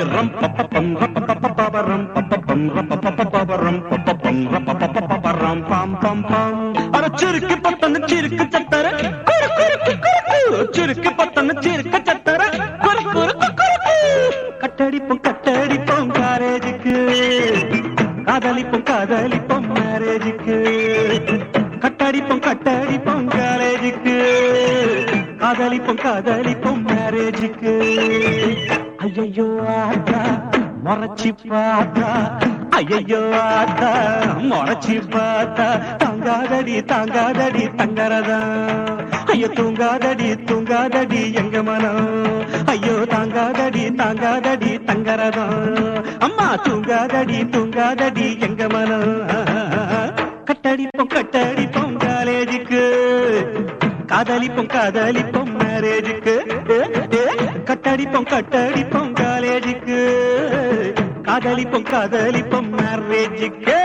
ரம் பப்பம் ரப்பப்பப்பபரம் பப்பம் ரப்பப்பப்பபரம் பப்பம் ரப்பப்பப்பபரம் பம் பம் பம் அட சிறுக்கு பத்தன சிறுக்கு சத்தர குறு குறுக்கு குறுக்கு சிறுக்கு பத்தன சிறுக்கு சத்தர குறு குறுக்கு குறுக்கு கட்டடிப்போம் கட்டடிப்போம் காரேஜுக்கு காதலிப்போம் காதலிப்போம் மேரேஜுக்கு கட்டடிப்போம் கட்டடிப்போம் காலேஜுக்கு காதலிப்போம் காதலிப்போம் மேரேஜுக்கு ஐயோ ஆத்தா முறைச்சி பார்த்தா ஐயோ ஆத்தா முறைச்சி பார்த்தா தாங்காதடி தாங்காதடி தங்கறதா ஐயோ தூங்காதடி தூங்காதடி எங்க மனம் ஐயோ தாங்காதடி தாங்காதடி தங்கறதா அம்மா தூங்காதடி தூங்காதடி எங்க மனம் கட்டடிப்போம் கட்டடிப்போம் காலேஜுக்கு காதலிப்போம் காதலிப்போம் மேரேஜுக்கு கட்டடிப்போம் கட்டடிப்போம் காலேஜுக்கு காதலிப்போம் காதலிப்போம் மேரேஜுக்கு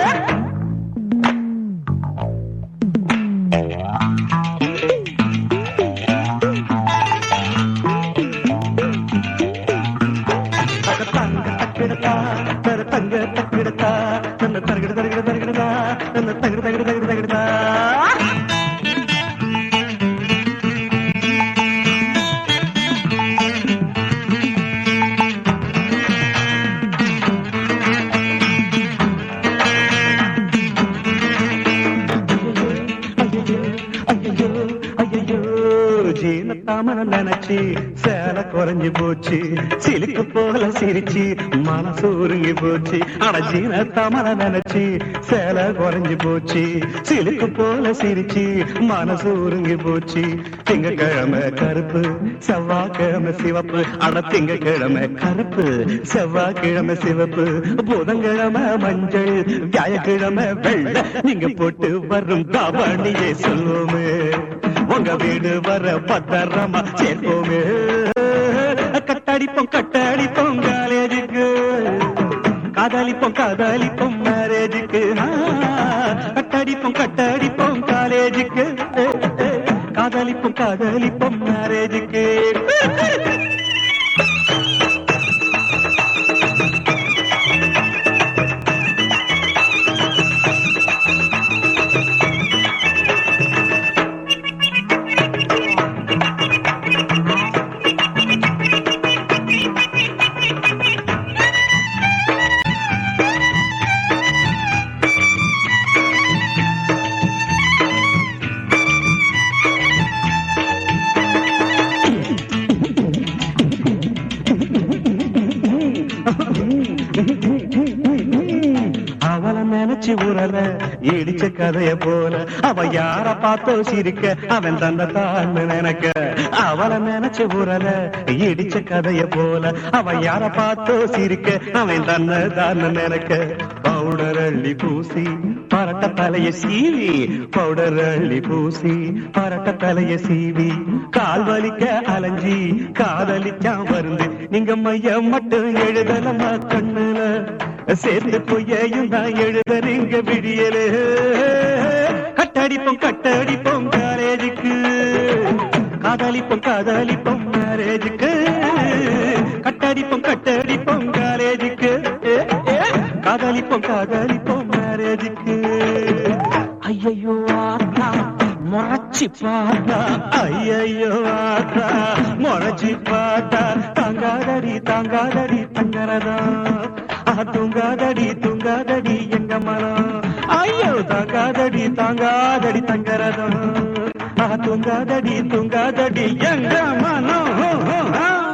தக தங்க தக்கிடத்தா தர தங்க தக்கிடத்தா தன்ன தரகிட தரகிட தரகிடதா தன்ன தகிட தகிட தகிட தகிடதா ஐயோ ஐயோ ஜீனத்தாமன நினைச்சு சேலை குறைஞ்சு போச்சு சிலுக்கு போல சிரிச்சு மனசு உருங்கி போச்சு அட ஜீனத்தாமன நினைச்சு சேலை குறைஞ்சு போச்சு சிலுக்கு போல சிரிச்சு மனசு உருங்கி போச்சு திங்கக்கிழமை கருப்பு செவ்வாய்க்கிழமை சிவப்பு அட திங்கக்கிழமை கருப்பு செவ்வாய்க்கிழமை சிவப்பு புதன்கிழமை மஞ்சள் வியாழக்கிழமை வெள்ளை நீங்க போட்டு வரும் தாவணியே சொல்லுவோமே உங்க வீடு வர பத்திரமா சேர்ப்போமே கட்டடிப்போம் கட்டடிப்போம் காலேஜுக்கு காதலிப்போம் காதலிப்போம் மேரேஜுக்கு கட்டடிப்போம் கட்டடிப்போம் காலேஜுக்கு காதலிப்போம் காதலிப்போம் மேரேஜுக்கு அவளை நினைச்சு உரல இடிச்ச கதைய போல அவ யார பார்த்தோ சிரிக்க அவன் தந்த தான்னு நினைக்க அவளை நினைச்சு உரல இடிச்ச கதைய போல அவ யார பார்த்தோ சிரிக்க அவன் தன்ன தான்னு நினைக்க பவுடர் அள்ளி பூசி பரட்ட தலைய சீவி பவுடர் அள்ளி பூசி பரட்ட தலைய சீவி கால் வலிக்க அலைஞ்சி காதலிச்சா வருந்து நீங்க மையம் மட்டும் எழுதலமா கண்ணுல சேர்ந்து பொய்யையும் நான் எழுதுறீங்க விடியலே கட்டடிப்போம் கட்டடிப்போம் காலேஜுக்கு காதலிப்போம் காதலிப்போம் மேரேஜுக்கு கட்டடிப்போம் கட்டடிப்போம் காலேஜுக்கு காதலிப்போம் காதலிப்போம் மேரேஜுக்கு ஐயோ ஆத்தா முறைச்சி பார்த்தா ஐயோ ஆத்தா முறைச்சி பார்த்தா தாங்காதடி தாங்காதடி தங்கறதா ஆ, தூங்காதடி தூங்காதடி எங்க மனம் ஐயோ தாங்காதடி தாங்காதடி தங்கறதா ஆ, தூங்காதடி தூங்காதடி எங்க மனம்